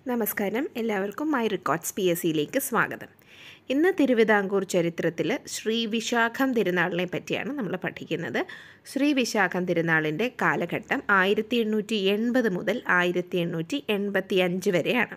നമസ്കാരം എല്ലാവർക്കും my records P S സിയിലേക്ക് സ്വാഗതം ഇന്ന് തിരുവിതാംകൂർ ചരിത്രത്തിൽ ശ്രീ വിശാഖം തിരുനാളിനെ പറ്റിയാണ് നമ്മൾ പഠിക്കുന്നത് ശ്രീ വിശാഖം തിരുനാളിൻ്റെ കാലഘട്ടം ആയിരത്തി എണ്ണൂറ്റി എൺപത് മുതൽ ആയിരത്തി എണ്ണൂറ്റി എൺപത്തി അഞ്ച് വരെയാണ്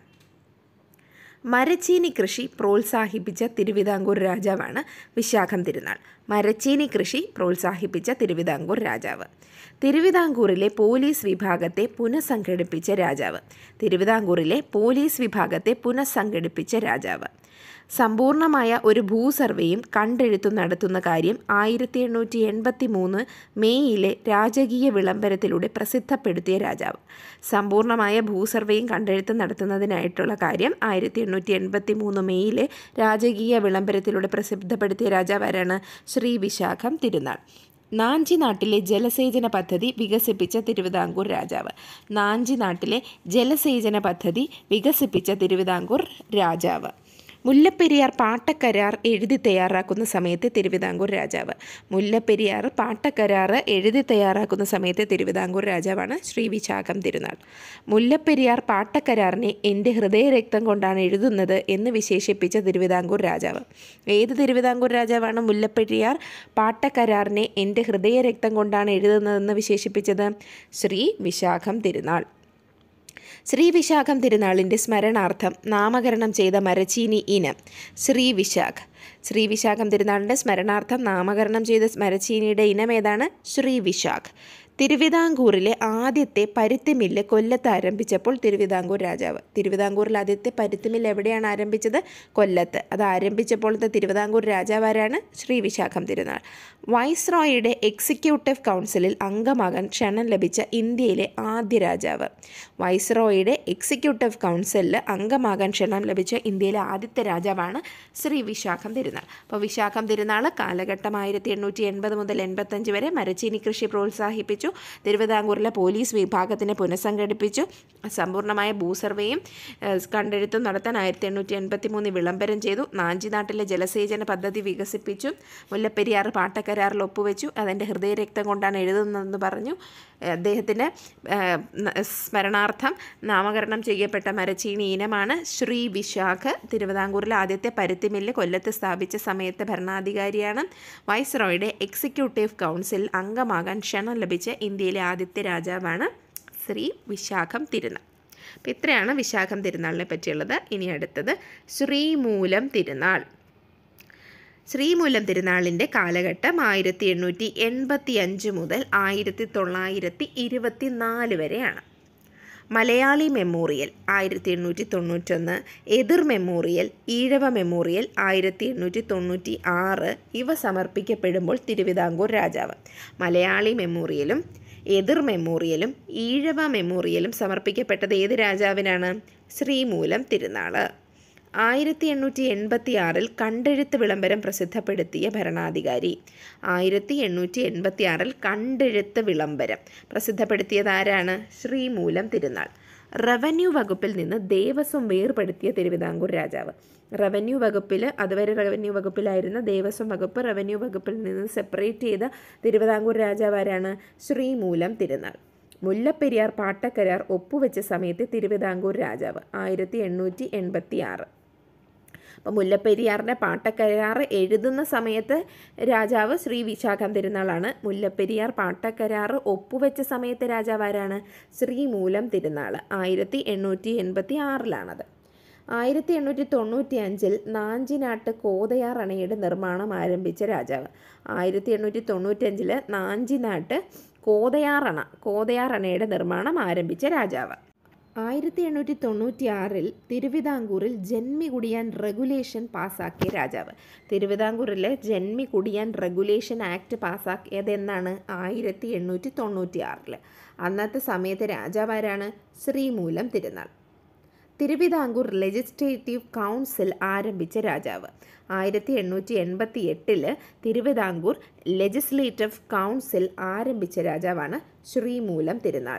മരച്ചീനി കൃഷി പ്രോത്സാഹിപ്പിച്ച തിരുവിതാംകൂർ രാജാവാണ് വിശാഖം തിരുനാൾ മരച്ചീനി കൃഷി പ്രോത്സാഹിപ്പിച്ച തിരുവിതാംകൂർ രാജാവ് തിരുവിതാംകൂറിലെ പോലീസ് വിഭാഗത്തെ പുനഃസംഘടിപ്പിച്ച രാജാവ് തിരുവിതാംകൂറിലെ പോലീസ് വിഭാഗത്തെ പുനഃസംഘടിപ്പിച്ച രാജാവ് സമ്പൂർണമായ ഒരു ഭൂസർവേയും കണ്ടെഴുത്തും നടത്തുന്ന കാര്യം ആയിരത്തി എണ്ണൂറ്റി എൺപത്തി മൂന്ന് മേയിലെ രാജകീയ വിളംബരത്തിലൂടെ പ്രസിദ്ധപ്പെടുത്തിയ രാജാവ് സമ്പൂർണമായ ഭൂസർവേയും കണ്ടെഴുത്തും നടത്തുന്നതിനായിട്ടുള്ള കാര്യം ആയിരത്തി എണ്ണൂറ്റി എൺപത്തി മൂന്ന് മേയിലെ രാജകീയ വിളംബരത്തിലൂടെ പ്രസിദ്ധപ്പെടുത്തിയ രാജാവാരാണ് ശ്രീ വിശാഖം തിരുനാൾ നാഞ്ചി നാട്ടിലെ ജലസേചന പദ്ധതി വികസിപ്പിച്ച തിരുവിതാംകൂർ രാജാവ് നാഞ്ചി നാട്ടിലെ ജലസേചന പദ്ധതി വികസിപ്പിച്ച തിരുവിതാംകൂർ രാജാവ് മുല്ലപ്പെരിയാർ പാട്ടക്കരാർ എഴുതി തയ്യാറാക്കുന്ന സമയത്ത് തിരുവിതാംകൂർ രാജാവ് മുല്ലപ്പെരിയാർ പാട്ടക്കരാർ എഴുതി തയ്യാറാക്കുന്ന സമയത്ത് തിരുവിതാംകൂർ രാജാവാണ് ശ്രീ വിശാഖം തിരുനാൾ മുല്ലപ്പെരിയാർ പാട്ടക്കരാറിനെ എൻ്റെ ഹൃദയരക്തം കൊണ്ടാണ് എഴുതുന്നത് എന്ന് വിശേഷിപ്പിച്ച തിരുവിതാംകൂർ രാജാവ് ഏത് തിരുവിതാംകൂർ രാജാവാണ് മുല്ലപ്പെരിയാർ പാട്ടക്കരാറിനെ എൻ്റെ ഹൃദയരക്തം കൊണ്ടാണ് എഴുതുന്നതെന്ന് വിശേഷിപ്പിച്ചത് ശ്രീ വിശാഖം തിരുനാൾ ശ്രീ വിശാഖം തിരുനാളിൻ്റെ സ്മരണാർത്ഥം നാമകരണം ചെയ്ത മരച്ചീനി ഇനം ശ്രീ വിശാഖ് ശ്രീ വിശാഖം തിരുനാളിൻ്റെ സ്മരണാർത്ഥം നാമകരണം ചെയ്ത മരച്ചീനിയുടെ ഇനം ഏതാണ് ശ്രീ വിശാഖ് തിരുവിതാംകൂറിലെ ആദ്യത്തെ പരുത്തി മില്ല് കൊല്ലത്ത് ആരംഭിച്ചപ്പോൾ തിരുവിതാംകൂർ രാജാവ് തിരുവിതാംകൂറിൽ ആദ്യത്തെ പരുത്തി മില്ല് എവിടെയാണ് ആരംഭിച്ചത് കൊല്ലത്ത് അത് ആരംഭിച്ചപ്പോഴത്തെ തിരുവിതാംകൂർ രാജാവാരാണ് ശ്രീ വിശാഖം തിരുനാൾ വൈസ്രോയുടെ എക്സിക്യൂട്ടീവ് കൗൺസിലിൽ അംഗമാകാൻ ക്ഷണം ലഭിച്ച ഇന്ത്യയിലെ ആദ്യ രാജാവ് വൈസ്രോയുടെ എക്സിക്യൂട്ടീവ് കൗൺസിലിൽ അംഗമാകാൻ ക്ഷണം ലഭിച്ച ഇന്ത്യയിലെ ആദ്യത്തെ രാജാവാണ് ശ്രീ വിശാഖം തിരുനാൾ അപ്പോൾ വിശാഖം തിരുനാൾ കാലഘട്ടം ആയിരത്തി എണ്ണൂറ്റി എൺപത് മുതൽ എൺപത്തഞ്ച് വരെ മരച്ചീനി കൃഷി പ്രോത്സാഹിപ്പിച്ചു തിരുവിതാംകൂറിലെ പോലീസ് വിഭാഗത്തിനെ പുനഃസംഘടിപ്പിച്ചു സമ്പൂർണ്ണമായ ഭൂസർവേയും കണ്ടെഴുത്തും നടത്താൻ ആയിരത്തി എണ്ണൂറ്റി എൺപത്തി മൂന്നിൽ വിളംബരം ചെയ്തു നാഞ്ചിനാട്ടിലെ ജലസേചന പദ്ധതി വികസിപ്പിച്ചു മുല്ലപ്പെരിയാർ പാട്ടക്കരാറിൽ ഒപ്പുവെച്ചു അതെൻ്റെ ഹൃദയരക്തം കൊണ്ടാണ് എഴുതുന്നതെന്ന് പറഞ്ഞു അദ്ദേഹത്തിൻ്റെ സ്മരണാർത്ഥം നാമകരണം ചെയ്യപ്പെട്ട മരച്ചീനി ഇനമാണ് ശ്രീ വിശാഖ് തിരുവിതാംകൂറിലെ ആദ്യത്തെ പരുത്തി മില്ല് കൊല്ലത്ത് സ്ഥാപിച്ച സമയത്തെ ഭരണാധികാരിയാണ് വൈസ്രോയുടെ എക്സിക്യൂട്ടീവ് കൗൺസിൽ അംഗമാകാൻ ക്ഷണം ലഭിച്ച ഇന്ത്യയിലെ ആദ്യത്തെ രാജാവാണ് ശ്രീ വിശാഖം തിരുനാൾ അപ്പം ഇത്രയാണ് വിശാഖം തിരുനാളിനെ പറ്റിയുള്ളത് ഇനി അടുത്തത് ശ്രീമൂലം തിരുനാൾ ശ്രീമൂലം തിരുനാളിൻ്റെ കാലഘട്ടം ആയിരത്തി എണ്ണൂറ്റി എൺപത്തി അഞ്ച് മുതൽ ആയിരത്തി തൊള്ളായിരത്തി ഇരുപത്തി നാല് വരെയാണ് മലയാളി മെമ്മോറിയൽ ആയിരത്തി എണ്ണൂറ്റി തൊണ്ണൂറ്റൊന്ന് എതിർ മെമ്മോറിയൽ ഈഴവ മെമ്മോറിയൽ ആയിരത്തി എണ്ണൂറ്റി തൊണ്ണൂറ്റി ആറ് ഇവ സമർപ്പിക്കപ്പെടുമ്പോൾ തിരുവിതാംകൂർ രാജാവ് മലയാളി മെമ്മോറിയലും എതിർ മെമ്മോറിയലും ഈഴവ മെമ്മോറിയലും സമർപ്പിക്കപ്പെട്ടത് ഏത് രാജാവിനാണ് ശ്രീമൂലം തിരുനാൾ ആയിരത്തി എണ്ണൂറ്റി എൺപത്തി ആറിൽ കണ്ടെഴുത്ത് വിളംബരം പ്രസിദ്ധപ്പെടുത്തിയ ഭരണാധികാരി ആയിരത്തി എണ്ണൂറ്റി എൺപത്തി ആറിൽ കണ്ടെഴുത്ത് വിളംബരം പ്രസിദ്ധപ്പെടുത്തിയത് ആരാണ് ശ്രീമൂലം തിരുനാൾ റവന്യൂ വകുപ്പിൽ നിന്ന് ദേവസ്വം വേർപെടുത്തിയ തിരുവിതാംകൂർ രാജാവ് റവന്യൂ വകുപ്പിൽ അതുവരെ റവന്യൂ വകുപ്പിലായിരുന്ന ദേവസ്വം വകുപ്പ് റവന്യൂ വകുപ്പിൽ നിന്ന് സെപ്പറേറ്റ് ചെയ്ത തിരുവിതാംകൂർ രാജാവാരാണ് ശ്രീമൂലം തിരുനാൾ മുല്ലപ്പെരിയാർ പാട്ടക്കരാർ ഒപ്പുവെച്ച സമയത്ത് തിരുവിതാംകൂർ രാജാവ് ആയിരത്തി എണ്ണൂറ്റി എൺപത്തി ആറ് അപ്പോൾ മുല്ലപ്പെരിയാറിൻ്റെ പാട്ടക്കരാർ എഴുതുന്ന സമയത്ത് രാജാവ് ശ്രീ വിശാഖം തിരുനാളാണ് മുല്ലപ്പെരിയാർ പാട്ടക്കരാർ ഒപ്പുവെച്ച സമയത്ത് രാജാവ് ആരാണ് ശ്രീമൂലം തിരുനാൾ ആയിരത്തി എണ്ണൂറ്റി എൺപത്തി ആറിലാണത് ആയിരത്തി എണ്ണൂറ്റി തൊണ്ണൂറ്റി അഞ്ചിൽ നാഞ്ചിനാട്ട് കോതയാർ അണയുടെ നിർമ്മാണം ആരംഭിച്ച രാജാവ് ആയിരത്തി എണ്ണൂറ്റി തൊണ്ണൂറ്റഞ്ചിൽ നാഞ്ചിനാട്ട് കോതയാറണ കോതയാറണയുടെ നിർമ്മാണം ആരംഭിച്ച രാജാവ് ആയിരത്തി എണ്ണൂറ്റി തൊണ്ണൂറ്റി ആറിൽ തിരുവിതാംകൂറിൽ ജന്മി കുടിയാൻ റെഗുലേഷൻ പാസ്സാക്കിയ രാജാവ് തിരുവിതാംകൂറിലെ ജന്മി കുടിയാൻ റെഗുലേഷൻ ആക്ട് പാസ്സാക്കിയത് എന്നാണ് ആയിരത്തി എണ്ണൂറ്റി തൊണ്ണൂറ്റി ആറിൽ അന്നത്തെ സമയത്ത് രാജാവാരാണ് ശ്രീമൂലം തിരുനാൾ തിരുവിതാംകൂർ ലെജിസ്ലേറ്റീവ് കൗൺസിൽ ആരംഭിച്ച രാജാവ് ആയിരത്തി എണ്ണൂറ്റി എൺപത്തി എട്ടില് തിരുവിതാംകൂർ ലെജിസ്ലേറ്റീവ് കൗൺസിൽ ആരംഭിച്ച രാജാവാണ് ശ്രീമൂലം തിരുനാൾ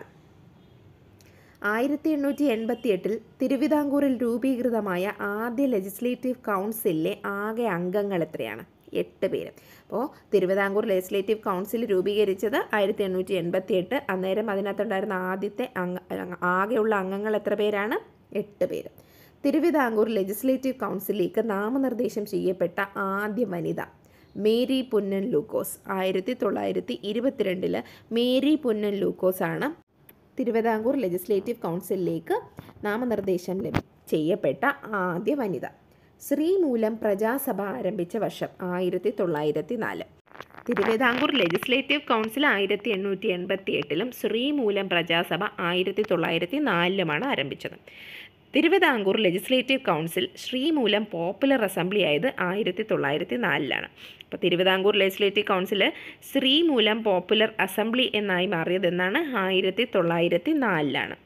ആയിരത്തി എണ്ണൂറ്റി എൺപത്തി എട്ടിൽ തിരുവിതാംകൂറിൽ രൂപീകൃതമായ ആദ്യ ലെജിസ്ലേറ്റീവ് കൗൺസിലിലെ ആകെ അംഗങ്ങൾ എത്രയാണ് എട്ട് പേര് അപ്പോൾ തിരുവിതാംകൂർ ലെജിസ്ലേറ്റീവ് കൗൺസിൽ രൂപീകരിച്ചത് ആയിരത്തി എണ്ണൂറ്റി എൺപത്തി എട്ട് അന്നേരം അതിനകത്തുണ്ടായിരുന്ന ആദ്യത്തെ അംഗ ആകെയുള്ള അംഗങ്ങൾ എത്ര പേരാണ് എട്ട് പേര് തിരുവിതാംകൂർ ലെജിസ്ലേറ്റീവ് കൗൺസിലിലേക്ക് നാമനിർദ്ദേശം ചെയ്യപ്പെട്ട ആദ്യ വനിത മേരി പുന്നൻ ലൂക്കോസ് ആയിരത്തി തൊള്ളായിരത്തി ഇരുപത്തിരണ്ടില് മേരി പുന്നൻ ലൂക്കോസ് ആണ് തിരുവിതാംകൂർ ലെജിസ്ലേറ്റീവ് കൗൺസിലിലേക്ക് നാമനിർദ്ദേശം ലഭി ചെയ്യപ്പെട്ട ആദ്യ വനിത ശ്രീമൂലം പ്രജാസഭ ആരംഭിച്ച വർഷം ആയിരത്തി തൊള്ളായിരത്തി നാല് തിരുവിതാംകൂർ ലെജിസ്ലേറ്റീവ് കൗൺസിൽ ആയിരത്തി എണ്ണൂറ്റി എൺപത്തി എട്ടിലും ശ്രീമൂലം പ്രജാസഭ ആയിരത്തി തൊള്ളായിരത്തി നാലിലുമാണ് ആരംഭിച്ചത് Thiruvithamkoor legislative council Sreemoolam popular assembly ആയത് ആയിരത്തി തൊള്ളായിരത്തി നാലിലാണ് അപ്പോൾ Thiruvithamkoor legislative council Sreemoolam popular assembly എന്നായി മാറിയതെന്നാണ് ആയിരത്തി തൊള്ളായിരത്തി നാലിലാണ്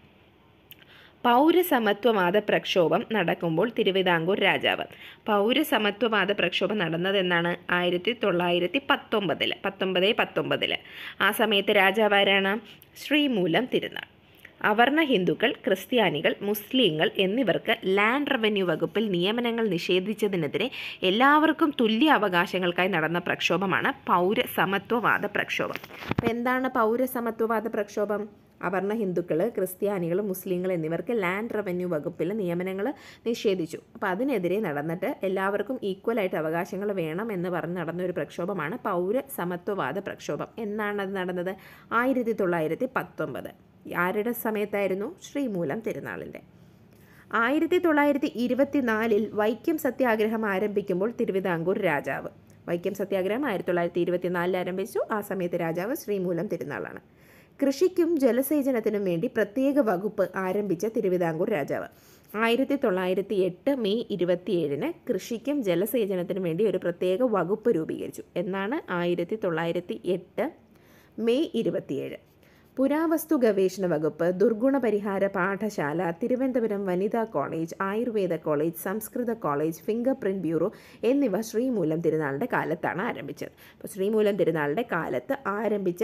പൗരസമത്വവാദ പ്രക്ഷോഭം നടക്കുമ്പോൾ തിരുവിതാംകൂർ രാജാവ് പൗരസമത്വവാദ പ്രക്ഷോഭം നടന്നതെന്നാണ് ആയിരത്തി തൊള്ളായിരത്തി പത്തൊമ്പതിൽ പത്തൊമ്പത് പത്തൊമ്പതിൽ ആ സമയത്ത് രാജാവ് ആരാണ് ശ്രീമൂലം തിരുനാൾ അവർണ ഹിന്ദുക്കൾ ക്രിസ്ത്യാനികൾ മുസ്ലിങ്ങൾ എന്നിവർക്ക് ലാൻഡ് റവന്യൂ വകുപ്പിൽ നിയമനങ്ങൾ നിഷേധിച്ചതിനെതിരെ എല്ലാവർക്കും തുല്യ അവകാശങ്ങൾക്കായി നടന്ന പ്രക്ഷോഭമാണ് പൗരസമത്വവാദ പ്രക്ഷോഭം അപ്പോൾ എന്താണ് പൗരസമത്വവാദ പ്രക്ഷോഭം അവർണ ഹിന്ദുക്കൾ ക്രിസ്ത്യാനികൾ മുസ്ലിങ്ങൾ എന്നിവർക്ക് ലാൻഡ് റവന്യൂ വകുപ്പിൽ നിയമനങ്ങൾ നിഷേധിച്ചു അപ്പോൾ അതിനെതിരെ നടന്നിട്ട് എല്ലാവർക്കും ഈക്വലായിട്ട് അവകാശങ്ങൾ വേണം എന്ന് പറഞ്ഞ് നടന്ന ഒരു പ്രക്ഷോഭമാണ് പൗര സമത്വവാദ പ്രക്ഷോഭം എന്നാണ് അത് നടന്നത് ആയിരത്തി തൊള്ളായിരത്തി പത്തൊമ്പത് ആരുടെ സമയത്തായിരുന്നു ശ്രീമൂലം തിരുനാളിൻ്റെ ആയിരത്തി തൊള്ളായിരത്തി ഇരുപത്തിനാലിൽ വൈക്കം സത്യാഗ്രഹം ആരംഭിക്കുമ്പോൾ തിരുവിതാംകൂർ രാജാവ് വൈക്കം സത്യാഗ്രഹം ആയിരത്തി തൊള്ളായിരത്തി ഇരുപത്തിനാലിൽ ആരംഭിച്ചു ആ സമയത്ത് രാജാവ് ശ്രീമൂലം തിരുനാളാണ് കൃഷിക്കും ജലസേചനത്തിനും വേണ്ടി പ്രത്യേക വകുപ്പ് ആരംഭിച്ച തിരുവിതാംകൂർ രാജാവ് ആയിരത്തി തൊള്ളായിരത്തി എട്ട് മെയ് ഇരുപത്തിയേഴിന് കൃഷിക്കും ജലസേചനത്തിനും വേണ്ടി ഒരു പ്രത്യേക വകുപ്പ് രൂപീകരിച്ചു എന്നാണ് ആയിരത്തി തൊള്ളായിരത്തി എട്ട് മെയ് ഇരുപത്തിയേഴ് പുരാവസ്തു ഗവേഷണ വകുപ്പ് ദുർഗുണ പരിഹാര പാഠശാല തിരുവനന്തപുരം വനിതാ കോളേജ് ആയുർവേദ കോളേജ് സംസ്കൃത കോളേജ് ഫിംഗർ പ്രിൻറ് ബ്യൂറോ എന്നിവ ശ്രീമൂലം തിരുനാളിൻ്റെ കാലത്താണ് ആരംഭിച്ചത് അപ്പോൾ ശ്രീമൂലം തിരുനാളിൻ്റെ കാലത്ത് ആരംഭിച്ച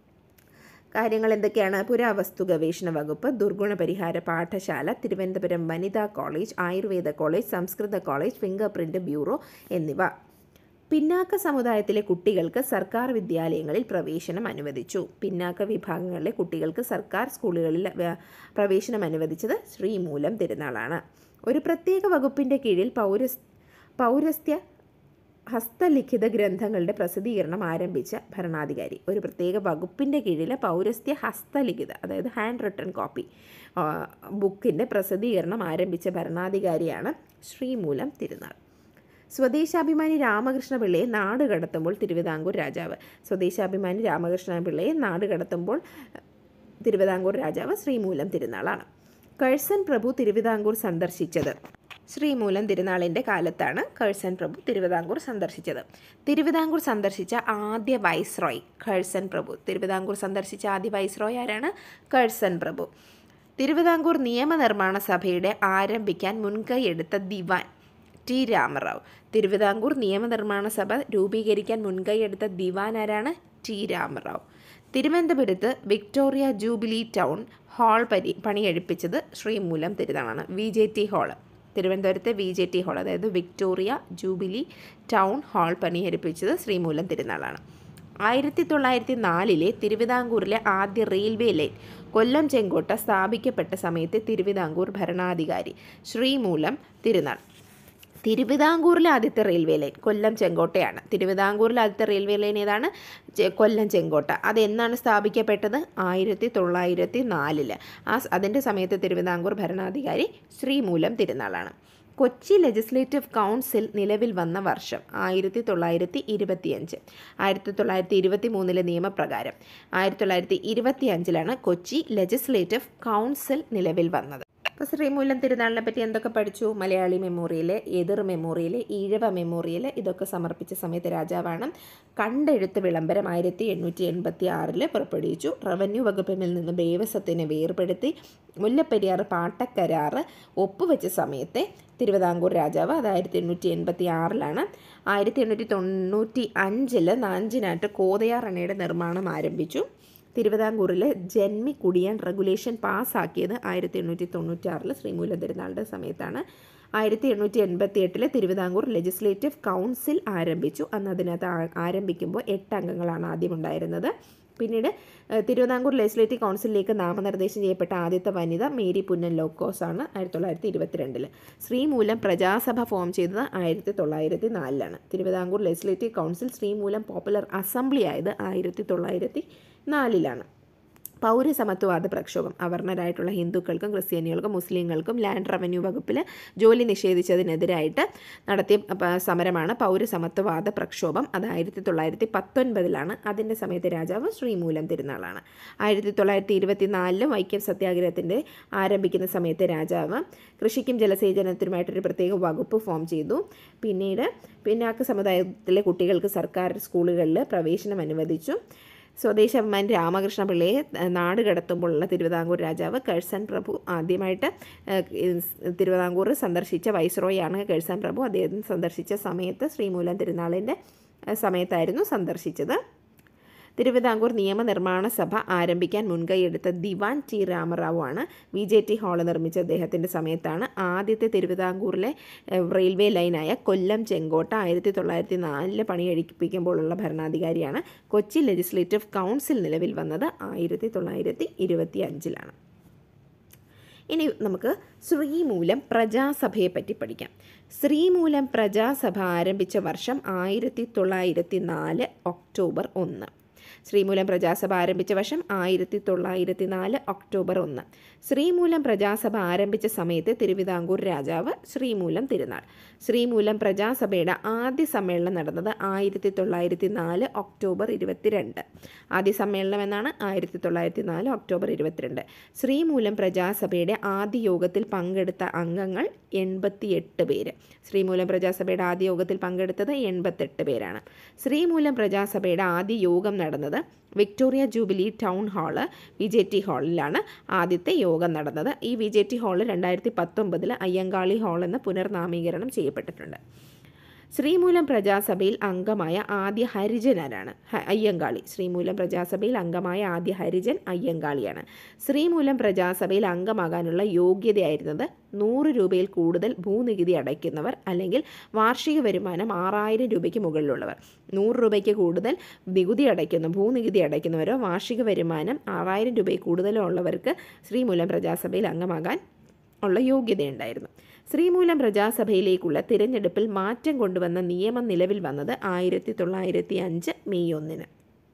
കാര്യങ്ങൾ എന്തൊക്കെയാണ് പുരാവസ്തു ഗവേഷണ വകുപ്പ് ദുർഗുണ പരിഹാര പാഠശാല തിരുവനന്തപുരം വനിതാ കോളേജ് ആയുർവേദ കോളേജ് സംസ്കൃത കോളേജ് ഫിംഗർ പ്രിൻറ് ബ്യൂറോ എന്നിവ പിന്നാക്ക സമുദായത്തിലെ കുട്ടികൾക്ക് സർക്കാർ വിദ്യാലയങ്ങളിൽ പ്രവേശനം അനുവദിച്ചു പിന്നാക്ക വിഭാഗങ്ങളിലെ കുട്ടികൾക്ക് സർക്കാർ സ്കൂളുകളിൽ വ- പ്രവേശനം അനുവദിച്ചത് ശ്രീമൂലം തിരുനാളാണ് ഒരു പ്രത്യേക വകുപ്പിൻ്റെ കീഴിൽ പൗരസ് പൗരസ്ത്യ ഹസ്തലിഖിത ഗ്രന്ഥങ്ങളുടെ പ്രസിദ്ധീകരണം ആരംഭിച്ച ഭരണാധികാരി ഒരു പ്രത്യേക വകുപ്പിൻ്റെ കീഴിലെ പൗരസ്ത്യ ഹസ്തലിഖിത അതായത് ഹാൻഡ് റിട്ടൺ കോപ്പി ബുക്കിൻ്റെ പ്രസിദ്ധീകരണം ആരംഭിച്ച ഭരണാധികാരിയാണ് ശ്രീമൂലം തിരുനാൾ സ്വദേശാഭിമാനി രാമകൃഷ്ണ പിള്ളയെ നാട് കടത്തുമ്പോൾ തിരുവിതാംകൂർ രാജാവ് സ്വദേശാഭിമാനി രാമകൃഷ്ണ പിള്ളയെ നാട് കടത്തുമ്പോൾ തിരുവിതാംകൂർ രാജാവ് ശ്രീമൂലം തിരുനാളാണ് കഴ്സൻ പ്രഭു തിരുവിതാംകൂർ സന്ദർശിച്ചത് ശ്രീമൂലം തിരുനാളിൻ്റെ കാലത്താണ് കഴ്സൻ പ്രഭു തിരുവിതാംകൂർ സന്ദർശിച്ചത് തിരുവിതാംകൂർ സന്ദർശിച്ച ആദ്യ വൈസ്രോയ് കഴ്സൻ പ്രഭു തിരുവിതാംകൂർ സന്ദർശിച്ച ആദ്യ വൈസ്രോയ് ആരാണ് കഴ്സൻ പ്രഭു തിരുവിതാംകൂർ നിയമനിർമ്മാണ സഭയുടെ ആരംഭിക്കാൻ മുൻകൈയെടുത്ത ദിവാൻ ടി രാമറാവ് തിരുവിതാംകൂർ നിയമനിർമ്മാണ സഭ രൂപീകരിക്കാൻ മുൻകൈയെടുത്ത ദിവാൻ ആരാണ് ടി രാമറാവ് തിരുവനന്തപുരത്ത് വിക്ടോറിയ ജൂബിലി ടൗൺ ഹാൾ പരി പണിയെടുപ്പിച്ചത് ശ്രീമൂലം തിരുനാളാണ് വി ജെ ടി ഹാള് തിരുവനന്തപുരത്തെ വി ജെ ടി ഹാൾ അതായത് വിക്ടോറിയ ജൂബിലി ടൗൺ ഹാൾ പണിയെടുപ്പിച്ചത് ശ്രീമൂലം തിരുനാളാണ് ആയിരത്തി തൊള്ളായിരത്തി നാലിലെ തിരുവിതാംകൂറിലെ ആദ്യ റെയിൽവേ ലൈൻ കൊല്ലം ചെങ്കോട്ട സ്ഥാപിക്കപ്പെട്ട സമയത്തെ തിരുവിതാംകൂർ ഭരണാധികാരി ശ്രീമൂലം തിരുനാൾ തിരുവിതാംകൂറിലെ ആദ്യത്തെ റെയിൽവേ ലൈൻ കൊല്ലം ചെങ്കോട്ടയാണ് തിരുവിതാംകൂറിലെ ആദ്യത്തെ റെയിൽവേ ലൈൻ ഏതാണ് ചെ- കൊല്ലം ചെങ്കോട്ട അതെന്നാണ് സ്ഥാപിക്കപ്പെട്ടത് ആയിരത്തി തൊള്ളായിരത്തി നാലില് ആ സ- അതിൻ്റെ സമയത്ത് തിരുവിതാംകൂർ ഭരണാധികാരി ശ്രീമൂലം തിരുനാളാണ് കൊച്ചി ലെജിസ്ലേറ്റീവ് കൗൺസിൽ നിലവിൽ വന്ന വർഷം ആയിരത്തി തൊള്ളായിരത്തി ഇരുപത്തിയഞ്ച് ആയിരത്തി തൊള്ളായിരത്തി ഇരുപത്തി മൂന്നിലെ നിയമപ്രകാരം ആയിരത്തി തൊള്ളായിരത്തി ഇരുപത്തി അഞ്ചിലാണ് കൊച്ചി ലെജിസ്ലേറ്റീവ് കൗൺസിൽ നിലവിൽ വന്നത് അപ്പോൾ ശ്രീമൂലം തിരുനാളിനെ പറ്റി എന്തൊക്കെ പഠിച്ചു മലയാളി മെമ്മോറിയൽ എതിർ മെമ്മോറിയൽ ഈഴവ മെമ്മോറിയൽ ഇതൊക്കെ സമർപ്പിച്ച സമയത്ത് രാജാവാണ് കണ്ടെഴുത്ത് വിളംബരം ആയിരത്തി എണ്ണൂറ്റി എൺപത്തി ആറിൽ പുറപ്പെടുവിച്ചു റവന്യൂ വകുപ്പിൽ നിന്ന് ദേവസ്വത്തിനെ വേർപെടുത്തി മുല്ലപ്പെരിയാർ പാട്ടക്കരാറ് ഒപ്പുവെച്ച സമയത്തെ തിരുവിതാംകൂർ രാജാവ് അത് ആയിരത്തി എണ്ണൂറ്റി എൺപത്തി ആറിലാണ് ആയിരത്തി എണ്ണൂറ്റി തൊണ്ണൂറ്റി അഞ്ചിൽ നാഞ്ചിനാട്ട് കോതയാർ അണയുടെ നിർമ്മാണം ആരംഭിച്ചു തിരുവിതാംകൂറിൽ ജന്മി കുടിയാൻ റെഗുലേഷൻ പാസ്സാക്കിയത് ആയിരത്തി എണ്ണൂറ്റി തൊണ്ണൂറ്റാറിൽ ശ്രീമൂലം തിരുനാളിൻ്റെ സമയത്താണ് ആയിരത്തി എണ്ണൂറ്റി എൺപത്തി എട്ടിൽ തിരുവിതാംകൂർ ലെജിസ്ലേറ്റീവ് കൗൺസിൽ ആരംഭിച്ചു അന്ന് അതിനകത്ത് ആ- ആരംഭിക്കുമ്പോൾ എട്ട് അംഗങ്ങളാണ് ആദ്യം ഉണ്ടായിരുന്നത് പിന്നീട് ഏഹ്, തിരുവിതാംകൂർ ലെജിസ്ലേറ്റീവ് കൗൺസിലിലേക്ക് നാമനിർദ്ദേശം ചെയ്യപ്പെട്ട ആദ്യത്തെ വനിത മേരി പുന്നൻ ലോക്കോസ് ആണ് ആയിരത്തി തൊള്ളായിരത്തി ഇരുപത്തിരണ്ടിൽ ശ്രീമൂലം പ്രജാസഭ ഫോം ചെയ്തത് ആയിരത്തി തൊള്ളായിരത്തി നാലിലാണ് Thiruvithamkoor legislative council Sreemoolam popular assembly ആയത് ആയിരത്തി തൊള്ളായിരത്തി നാലിലാണ് പൗരസമത്വവാദ പ്രക്ഷോഭം അവർണരായിട്ടുള്ള ഹിന്ദുക്കൾക്കും ക്രിസ്ത്യാനികൾക്കും മുസ്ലിങ്ങൾക്കും ലാൻഡ് റവന്യൂ വകുപ്പിൽ ജോലി നിഷേധിച്ചതിനെതിരായിട്ട് നടത്തിയ പ- സമരമാണ് പൗരസമത്വവാദ പ്രക്ഷോഭം അത് ആയിരത്തി തൊള്ളായിരത്തി പത്തൊൻപതിലാണ് അതിൻ്റെ സമയത്ത് രാജാവ് ശ്രീമൂലം തിരുനാളാണ് ആയിരത്തി തൊള്ളായിരത്തി ഇരുപത്തി നാലിലും വൈക്കം സത്യാഗ്രഹത്തിൻ്റെ ആരംഭിക്കുന്ന സമയത്ത് രാജാവ് കൃഷിക്കും ജലസേചനത്തിനുമായിട്ടൊരു പ്രത്യേക വകുപ്പ് ഫോം ചെയ്തു പിന്നീട് പിന്നാക്ക സമുദായത്തിലെ കുട്ടികൾക്ക് സർക്കാർ സ്കൂളുകളിൽ പ്രവേശനം അനുവദിച്ചു സ്വദേശാഭിമാനി രാമകൃഷ്ണ പിള്ളയെ ഏഹ്, നാട് കടത്തുമ്പോഴുള്ള തിരുവിതാംകൂർ രാജാവ് കഴ്സൻ പ്രഭു ആദ്യമായിട്ട് ഏഹ്, ഇസ് തിരുവിതാംകൂർ സന്ദർശിച്ച വൈസ്രോയാണ് കഴ്സൻ പ്രഭു അദ്ദേഹം സന്ദർശിച്ച സമയത്ത് ശ്രീമൂലം തിരുനാളിൻ്റെ ഏഹ്, സമയത്തായിരുന്നു സന്ദർശിച്ചത് തിരുവിതാംകൂർ നിയമനിർമ്മാണ സഭ ആരംഭിക്കാൻ മുൻകൈയെടുത്ത ദിവാൻ ടി രാമറാവു ആണ് വി ജെ ടി ഹാള് നിർമ്മിച്ച അദ്ദേഹത്തിൻ്റെ സമയത്താണ് ആദ്യത്തെ തിരുവിതാംകൂറിലെ ഏഹ്, റെയിൽവേ ലൈനായ കൊല്ലം ചെങ്കോട്ട ആയിരത്തി തൊള്ളായിരത്തി നാലില് പണിയഴിപ്പിക്കുമ്പോഴുള്ള ഭരണാധികാരിയാണ് കൊച്ചി ലെജിസ്ലേറ്റീവ് കൗൺസിൽ നിലവിൽ വന്നത് ആയിരത്തി തൊള്ളായിരത്തി ഇരുപത്തി അഞ്ചിലാണ് ഇനി നമുക്ക് ശ്രീമൂലം പ്രജാസഭയെ പറ്റി പഠിക്കാം ശ്രീമൂലം പ്രജാസഭ ആരംഭിച്ച വർഷം ആയിരത്തി തൊള്ളായിരത്തി നാല് ഒക്ടോബർ ഒന്ന് ശ്രീമൂലം പ്രജാസഭ ആരംഭിച്ച വർഷം ആയിരത്തി തൊള്ളായിരത്തി നാല് ഒക്ടോബർ ഒന്ന് ശ്രീമൂലം പ്രജാസഭ ആരംഭിച്ച സമയത്ത് തിരുവിതാംകൂർ രാജാവ് ശ്രീമൂലം തിരുനാൾ ശ്രീമൂലം പ്രജാസഭയുടെ ആദ്യ സമ്മേളനം നടന്നത് ആയിരത്തി തൊള്ളായിരത്തി നാല് ഒക്ടോബർ ഇരുപത്തിരണ്ട് ആദ്യ സമ്മേളനം എന്നാണ് ആയിരത്തി തൊള്ളായിരത്തി നാല് ഒക്ടോബർ ഇരുപത്തിരണ്ട് ശ്രീമൂലം പ്രജാസഭയുടെ ആദ്യ യോഗത്തിൽ പങ്കെടുത്ത അംഗങ്ങൾ എൺപത്തിയെട്ട് പേര് ശ്രീമൂലം പ്രജാസഭയുടെ ആദ്യ യോഗത്തിൽ പങ്കെടുത്തത് എൺപത്തെട്ട് പേരാണ് ശ്രീമൂലം പ്രജാസഭയുടെ ആദ്യ യോഗം നടന്നത് Victoria jubilee town hall V J T ഹാളിലാണ് ആദ്യത്തെ യോഗം നടന്നത് ഈ വി ജെ ടി ഹാള് രണ്ടായിരത്തി പത്തൊമ്പതിൽ അയ്യങ്കാളി ഹാൾ എന്ന് പുനർനാമീകരണം ചെയ്യപ്പെട്ടിട്ടുണ്ട് ശ്രീമൂലം പ്രജാസഭയിൽ അംഗമായ ആദ്യ ഹരിജൻ ആരാണ് ഹ- അയ്യങ്കാളി ശ്രീമൂലം പ്രജാസഭയിൽ അംഗമായ ആദ്യ ഹരിജൻ അയ്യങ്കാളിയാണ് ശ്രീമൂലം പ്രജാസഭയിൽ അംഗമാകാനുള്ള യോഗ്യതയായിരുന്നത് നൂറ് രൂപയിൽ കൂടുതൽ ഭൂനികുതി അടയ്ക്കുന്നവർ അല്ലെങ്കിൽ വാർഷിക വരുമാനം ആറായിരം രൂപയ്ക്ക് മുകളിലുള്ളവർ നൂറ് രൂപയ്ക്ക് കൂടുതൽ നികുതി അടയ്ക്കുന്ന ഭൂനികുതി അടയ്ക്കുന്നവരോ വാർഷിക വരുമാനം ആറായിരം രൂപയിൽ കൂടുതലോ ഉള്ളവർക്ക് ശ്രീമൂലം പ്രജാസഭയിൽ അംഗമാകാൻ ഉള്ള യോഗ്യതയുണ്ടായിരുന്നു ശ്രീമൂലം പ്രജാസഭയിലേക്കുള്ള തിരഞ്ഞെടുപ്പിൽ മാറ്റം കൊണ്ടുവന്ന നിയമം നിലവിൽ വന്നത് ആയിരത്തി തൊള്ളായിരത്തി അഞ്ച് മെയ് ഒന്നിന്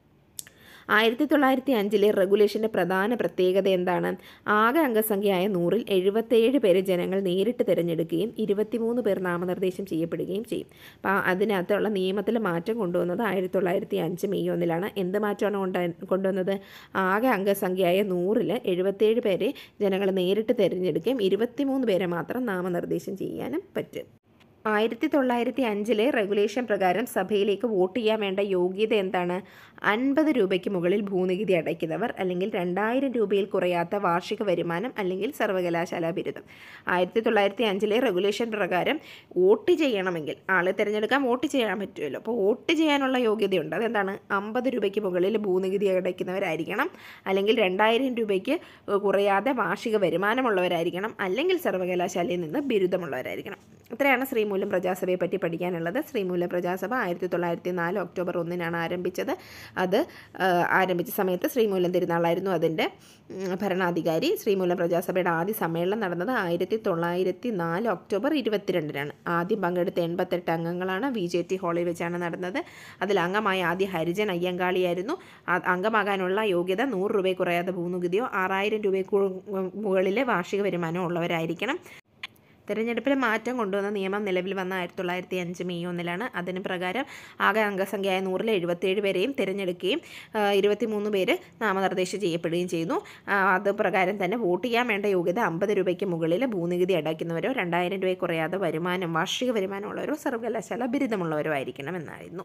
ആയിരത്തി തൊള്ളായിരത്തി അഞ്ചിലെ റെഗുലേഷൻ്റെ പ്രധാന പ്രത്യേകത എന്താണ് ആകെ അംഗസംഖ്യയായ നൂറിൽ എഴുപത്തേഴ് പേരെ ജനങ്ങൾ നേരിട്ട് തിരഞ്ഞെടുക്കുകയും ഇരുപത്തിമൂന്ന് പേർ നാമനിർദ്ദേശം ചെയ്യപ്പെടുകയും ചെയ്യും അപ്പോൾ അതിനകത്തുള്ള നിയമത്തിൽ മാറ്റം കൊണ്ടുവന്നത് ആയിരത്തി തൊള്ളായിരത്തി അഞ്ച് മെയ് ഒന്നിലാണ് എന്ത് മാറ്റമാണ് കൊണ്ട കൊണ്ടുവന്നത് ആകെ അംഗസംഖ്യയായ നൂറിൽ എഴുപത്തേഴ് പേരെ ജനങ്ങൾ നേരിട്ട് തിരഞ്ഞെടുക്കുകയും ഇരുപത്തിമൂന്ന് പേരെ മാത്രം നാമനിർദ്ദേശം ചെയ്യാനും പറ്റും ആയിരത്തി തൊള്ളായിരത്തി അഞ്ചിലെ റെഗുലേഷൻ പ്രകാരം സഭയിലേക്ക് വോട്ട് ചെയ്യാൻ വേണ്ട യോഗ്യത എന്താണ് അൻപത് രൂപയ്ക്ക് മുകളിൽ ഭൂനികുതി അടയ്ക്കുന്നവർ അല്ലെങ്കിൽ രണ്ടായിരം രൂപയിൽ കുറയാത്ത വാർഷിക വരുമാനം അല്ലെങ്കിൽ സർവകലാശാല ബിരുദം ആയിരത്തി തൊള്ളായിരത്തി അഞ്ചിലെ റെഗുലേഷൻ പ്രകാരം വോട്ട് ചെയ്യണമെങ്കിൽ ആളെ തിരഞ്ഞെടുക്കാൻ വോട്ട് ചെയ്യാൻ പറ്റുമല്ലോ അപ്പോൾ വോട്ട് ചെയ്യാനുള്ള യോഗ്യതയുണ്ട് അതെന്താണ് അമ്പത് രൂപയ്ക്ക് മുകളിൽ ഭൂനികുതി അടയ്ക്കുന്നവരായിരിക്കണം അല്ലെങ്കിൽ രണ്ടായിരം രൂപയ്ക്ക് കുറയാതെ വാർഷിക വരുമാനമുള്ളവരായിരിക്കണം അല്ലെങ്കിൽ സർവകലാശാലയിൽ നിന്ന് ബിരുദമുള്ളവരായിരിക്കണം ഇത്രയാണ് ശ്രീമൂലം പ്രജാസഭയെ പറ്റി പഠിക്കാനുള്ളത് ശ്രീമൂലം പ്രജാസഭ ആയിരത്തി തൊള്ളായിരത്തി നാല് ഒക്ടോബർ ഒന്നിനാണ് ആരംഭിച്ചത് അത് ആ, ആരംഭിച്ച സമയത്ത് ശ്രീമൂലം തിരുനാളായിരുന്നു അതിൻ്റെ ഉം, ഭരണാധികാരി ശ്രീമൂലം പ്രജാസഭയുടെ ആദ്യ സമ്മേളനം നടന്നത് ആയിരത്തി തൊള്ളായിരത്തി നാല് ഒക്ടോബർ ഇരുപത്തിരണ്ടിനാണ് ആദ്യം പങ്കെടുത്ത എൺപത്തെട്ട് അംഗങ്ങളാണ് വി ജെ ടി ഹാളിൽ വെച്ചാണ് നടന്നത് അതിൽ അംഗമായ ആദ്യ ഹരിജൻ അയ്യങ്കാളിയായിരുന്നു ആ- അംഗമാകാനുള്ള യോഗ്യത നൂറ് രൂപയിൽ കുറയാതെ ഭൂനികുതിയോ ആറായിരം രൂപയിൽ കു- മുകളിലെ വാർഷിക വരുമാനമോ ഉള്ളവരായിരിക്കണം തെരഞ്ഞെടുപ്പിൽ മാറ്റം കൊണ്ടുവന്ന നിയമം നിലവിൽ വന്ന ആയിരത്തി തൊള്ളായിരത്തി അഞ്ച് മെയ് ഒന്നിലാണ് അതിന് പ്രകാരം ആകെ അംഗസംഖ്യയായ നൂറിൽ എഴുപത്തേഴ് പേരെയും തിരഞ്ഞെടുക്കുകയും ആ, ഇരുപത്തിമൂന്ന് പേര് നാമനിർദ്ദേശം ചെയ്യപ്പെടുകയും ചെയ്യുന്നു ആ, അത് പ്രകാരം തന്നെ വോട്ട് ചെയ്യാൻ വേണ്ട യോഗ്യത അമ്പത് രൂപയ്ക്ക് മുകളിൽ ഭൂനികുതി അടയ്ക്കുന്നവരോ രണ്ടായിരം രൂപയിൽ കുറയാതെ വരുമാനം വാർഷിക വരുമാനമുള്ളവരോ സർവകലാശാല ബിരുദമുള്ളവരോ ആയിരിക്കണം എന്നായിരുന്നു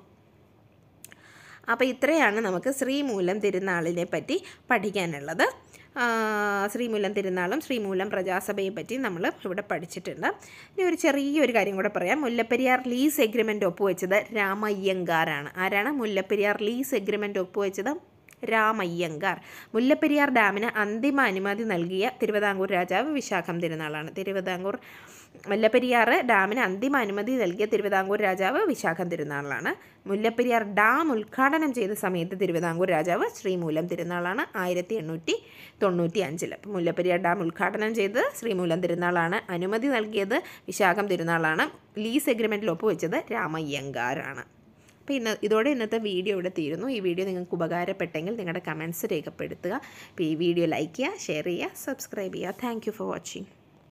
അപ്പോൾ ഇത്രയാണ് നമുക്ക് ശ്രീമൂലം തിരുനാളിനെ പറ്റി പഠിക്കാനുള്ളത് ആ, ശ്രീമൂലം തിരുനാളും ശ്രീമൂലം പ്രജാസഭയെ പറ്റി നമ്മൾ ഇവിടെ പഠിച്ചിട്ടുണ്ട് ഇനി ഒരു ചെറിയൊരു കാര്യം കൂടെ പറയാം മുല്ലപ്പെരിയാർ ലീസ് എഗ്രിമെൻ്റ് ഒപ്പുവെച്ചത് രാമയ്യങ്കാരാണ് ആരാണ് മുല്ലപ്പെരിയാർ ലീസ് എഗ്രിമെൻ്റ് ഒപ്പുവെച്ചത് രാമയ്യങ്കാർ മുല്ലപ്പെരിയാർ ഡാമിന് അന്തിമ അനുമതി നൽകിയ തിരുവിതാംകൂർ രാജാവ് വിശാഖം തിരുനാളാണ് തിരുവിതാംകൂർ മുല്ലപ്പെരിയാർ ഡാമിന് അന്തിമ അനുമതി നൽകിയ തിരുവിതാംകൂർ രാജാവ് വിശാഖം തിരുനാളാണ് മുല്ലപ്പെരിയാർ ഡാം ഉദ്ഘാടനം ചെയ്ത സമയത്ത് തിരുവിതാംകൂർ രാജാവ് ശ്രീമൂലം തിരുനാളാണ് ആയിരത്തി എണ്ണൂറ്റി തൊണ്ണൂറ്റി അഞ്ചിൽ അപ്പം മുല്ലപ്പെരിയാർ ഡാം ഉദ്ഘാടനം ചെയ്ത് ശ്രീമൂലം തിരുനാളാണ് അനുമതി നൽകിയത് വിശാഖം തിരുനാളാണ് ലീസ് എഗ്രിമെൻറ്റിൽ ഒപ്പുവെച്ചത് രാമയ്യങ്കാരാണ് അപ്പോൾ ഇന്ന് ഇതോടെ ഇന്നത്തെ വീഡിയോ ഇവിടെ തീരുന്നു ഈ വീഡിയോ നിങ്ങൾക്ക് ഉപകാരപ്പെട്ടെങ്കിൽ നിങ്ങളുടെ കമൻസ് രേഖപ്പെടുത്തുക അപ്പോൾ ഈ വീഡിയോ ലൈക്ക് ചെയ്യുക ഷെയർ ചെയ്യുക സബ്സ്ക്രൈബ് ചെയ്യുക താങ്ക് ഫോർ വാച്ചിങ്